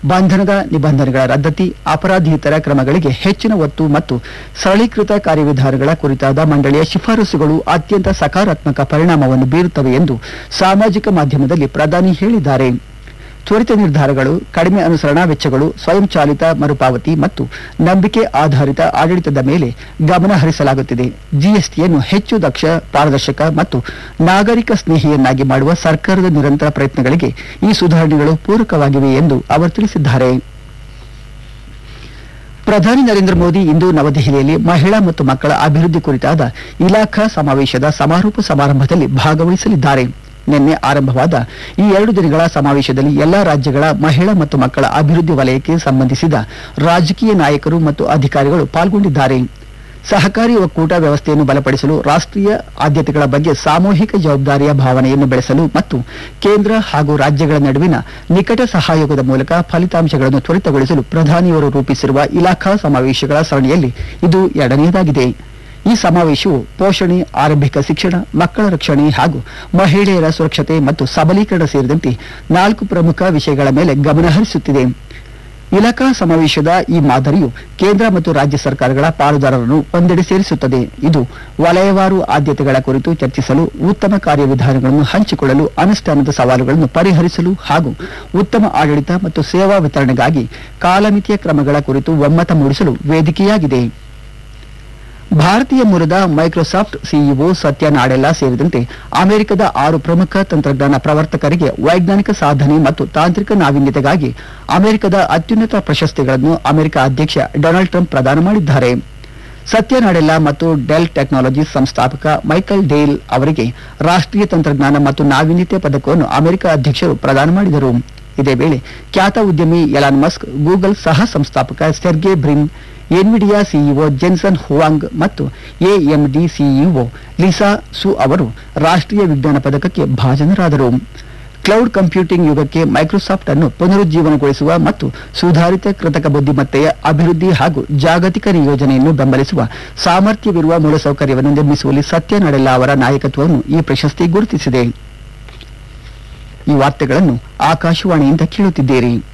ಬಂಧನದ ನಿಬಂಧನೆಗಳ ರದ್ದತಿ ಅಪರಾಧೇತರ ಕ್ರಮಗಳಿಗೆ ಹೆಚ್ಚಿನ ಒತ್ತು ಮತ್ತು ಸರಳೀಕೃತ ಕಾರ್ಯವಿಧಾನಗಳ ಕುರಿತಾದ ಮಂಡಳಿಯ ಶಿಫಾರಸುಗಳು ಅತ್ಯಂತ ಸಕಾರಾತ್ಮಕ ಪರಿಣಾಮವನ್ನು ಬೀರುತ್ತವೆ ಎಂದು ಸಾಮಾಜಿಕ ಮಾಧ್ಯಮದಲ್ಲಿ ಪ್ರಧಾನಿ ಹೇಳಿದ್ದಾರೆ ತ್ವರಿತ ನಿರ್ಧಾರಗಳು ಕಡಿಮೆ ಅನುಸರಣಾ ವೆಚ್ಚಗಳು ಸ್ವಯಂಚಾಲಿತ ಮರುಪಾವತಿ ಮತ್ತು ನಂಬಿಕೆ ಆಧಾರಿತ ಆಡಳಿತದ ಮೇಲೆ ಗಮನ ಹರಿಸಲಾಗುತ್ತಿದೆ ಜಿಎಸ್ಟಿಯನ್ನು ಹೆಚ್ಚು ದಕ್ಷ ಪಾರದರ್ಶಕ ಮತ್ತು ನಾಗರಿಕ ಸ್ನೇಹಿಯನ್ನಾಗಿ ಮಾಡುವ ಸರ್ಕಾರದ ನಿರಂತರ ಪ್ರಯತ್ನಗಳಿಗೆ ಈ ಸುಧಾರಣೆಗಳು ಪೂರಕವಾಗಿವೆ ಎಂದು ಅವರು ತಿಳಿಸಿದ್ದಾರೆ ಪ್ರಧಾನಿ ನರೇಂದ್ರ ಮೋದಿ ಇಂದು ನವದೆಹಲಿಯಲ್ಲಿ ಮಹಿಳಾ ಮತ್ತು ಮಕ್ಕಳ ಅಭಿವೃದ್ಧಿ ಕುರಿತಾದ ಇಲಾಖಾ ಸಮಾವೇಶದ ಸಮಾರೋಪ ಸಮಾರಂಭದಲ್ಲಿ ಭಾಗವಹಿಸಲಿದ್ದಾರೆ ನಿನ್ನೆ ಆರಂಭವಾದ ಈ ಎರಡು ದಿನಗಳ ಸಮಾವೇಶದಲ್ಲಿ ಎಲ್ಲಾ ರಾಜ್ಯಗಳ ಮಹಿಳಾ ಮತ್ತು ಮಕ್ಕಳ ಅಭಿವೃದ್ಧಿ ವಲಯಕ್ಕೆ ಸಂಬಂಧಿಸಿದ ರಾಜಕೀಯ ನಾಯಕರು ಮತ್ತು ಅಧಿಕಾರಿಗಳು ಪಾಲ್ಗೊಂಡಿದ್ದಾರೆ ಸಹಕಾರಿ ಒಕ್ಕೂಟ ವ್ಯವಸ್ಥೆಯನ್ನು ಬಲಪಡಿಸಲು ರಾಷ್ಟ್ರೀಯ ಆದ್ಯತೆಗಳ ಬಗ್ಗೆ ಸಾಮೂಹಿಕ ಜವಾಬ್ದಾರಿಯ ಭಾವನೆಯನ್ನು ಬೆಳೆಸಲು ಮತ್ತು ಕೇಂದ್ರ ಹಾಗೂ ರಾಜ್ಯಗಳ ನಡುವಿನ ನಿಕಟ ಸಹಯೋಗದ ಮೂಲಕ ಫಲಿತಾಂಶಗಳನ್ನು ತ್ವರಿತಗೊಳಿಸಲು ಪ್ರಧಾನಿಯವರು ರೂಪಿಸಿರುವ ಇಲಾಖಾ ಸಮಾವೇಶಗಳ ಸರಣಿಯಲ್ಲಿ ಇದು ಎರಡನೆಯದಾಗಿದೆ ಈ ಸಮಾವೇಶವು ಪೋಷಣೆ ಆರಂಭಿಕ ಶಿಕ್ಷಣ ಮಕ್ಕಳ ರಕ್ಷಣೆ ಹಾಗೂ ಮಹಿಳೆಯರ ಸುರಕ್ಷತೆ ಮತ್ತು ಸಬಲೀಕರಣ ಸೇರಿದಂತೆ ನಾಲ್ಕು ಪ್ರಮುಖ ವಿಷಯಗಳ ಮೇಲೆ ಗಮನ ಹರಿಸುತ್ತಿದೆ ಇಲಾಖಾ ಸಮಾವೇಶದ ಈ ಮಾದರಿಯು ಕೇಂದ್ರ ಮತ್ತು ರಾಜ್ಯ ಸರ್ಕಾರಗಳ ಪಾಲುದಾರರನ್ನು ಒಂದೆಡೆ ಸೇರಿಸುತ್ತದೆ ಇದು ವಲಯವಾರು ಆದ್ಯತೆಗಳ ಕುರಿತು ಚರ್ಚಿಸಲು ಉತ್ತಮ ಕಾರ್ಯವಿಧಾನಗಳನ್ನು ಹಂಚಿಕೊಳ್ಳಲು ಅನುಷ್ಠಾನದ ಸವಾಲುಗಳನ್ನು ಪರಿಹರಿಸಲು ಹಾಗೂ ಉತ್ತಮ ಆಡಳಿತ ಮತ್ತು ಸೇವಾ ವಿತರಣೆಗಾಗಿ ಕಾಲಮಿತಿಯ ಕ್ರಮಗಳ ಕುರಿತು ಒಮ್ಮತ ಮೂಡಿಸಲು ವೇದಿಕೆಯಾಗಿದೆ ಭಾರತೀಯ ಮೂಲದ ಮೈಕ್ರೋಸಾಫ್ಟ್ ಸಿಇಒ ಸತ್ಯ ನಾಡೆಲ್ಲಾ ಸೇರಿದಂತೆ ಅಮೆರಿಕದ ಆರು ಪ್ರಮುಖ ತಂತ್ರಜ್ಞಾನ ಪ್ರವರ್ತಕರಿಗೆ ವೈಜ್ಞಾನಿಕ ಸಾಧನೆ ಮತ್ತು ತಾಂತ್ರಿಕ ನಾವೀನ್ಯತೆಗಾಗಿ ಅಮೆರಿಕದ ಅತ್ಯುನ್ನತ ಪ್ರಶಸ್ತಿಗಳನ್ನು ಅಮೆರಿಕ ಅಧ್ಯಕ್ಷ ಡೊನಾಲ್ಡ್ ಟ್ರಂಪ್ ಪ್ರದಾನ ಮಾಡಿದ್ದಾರೆ ಸತ್ಯ ನಾಡೆಲ್ಲಾ ಮತ್ತು ಡೆಲ್ ಟೆಕ್ನಾಲಜೀಸ್ ಸಂಸ್ಥಾಪಕ ಮೈಕಲ್ ಡೇಲ್ ಅವರಿಗೆ ರಾಷ್ಟ್ರೀಯ ತಂತ್ರಜ್ಞಾನ ಮತ್ತು ನಾವೀನ್ಯತೆ ಪದಕವನ್ನು ಅಮೆರಿಕ ಅಧ್ಯಕ್ಷರು ಪ್ರದಾನ ಮಾಡಿದರು ಇದೇ ವೇಳೆ ಖ್ಯಾತ ಉದ್ಯಮಿ ಎಲಾನ್ ಮಸ್ಕ್ ಗೂಗಲ್ ಸಹ ಸಂಸ್ಥಾಪಕ Sergey Brin Nvidia CEO Jensen Huang ಮತ್ತು ಎಎಂಡಿ ಸಿಇಒ ಲಿಸಾ ಸು ಅವರು ರಾಷ್ಟ್ರೀಯ ವಿಜ್ಞಾನ ಪದಕಕ್ಕೆ ಭಾಜನರಾದರು ಕ್ಲೌಡ್ ಕಂಪ್ಯೂಟಿಂಗ್ ಯುಗಕ್ಕೆ ಮೈಕ್ರೋಸಾಫ್ಟ್ ಅನ್ನು ಪುನರುಜ್ಜೀವನಗೊಳಿಸುವ ಮತ್ತು ಸುಧಾರಿತ ಕೃತಕ ಬುದ್ಧಿಮತ್ತೆಯ ಅಭಿವೃದ್ಧಿ ಹಾಗೂ ಜಾಗತಿಕ ನಿಯೋಜನೆಯನ್ನು ಬೆಂಬಲಿಸುವ ಸಾಮರ್ಥ್ಯವಿರುವ ಮೂಲಸೌಕರ್ಯವನ್ನು ನಿರ್ಮಿಸುವಲ್ಲಿ ಸತ್ಯ ನಡೆಲ್ಲ ಅವರ ನಾಯಕತ್ವವನ್ನು ಈ ಪ್ರಶಸ್ತಿ ಗುರುತಿಸಿದೆ ಈ ವಾರ್ತೆಗಳನ್ನು ಆಕಾಶವಾಣಿಯಿಂದ ಕೇಳುತ್ತಿದ್ದೀರಿ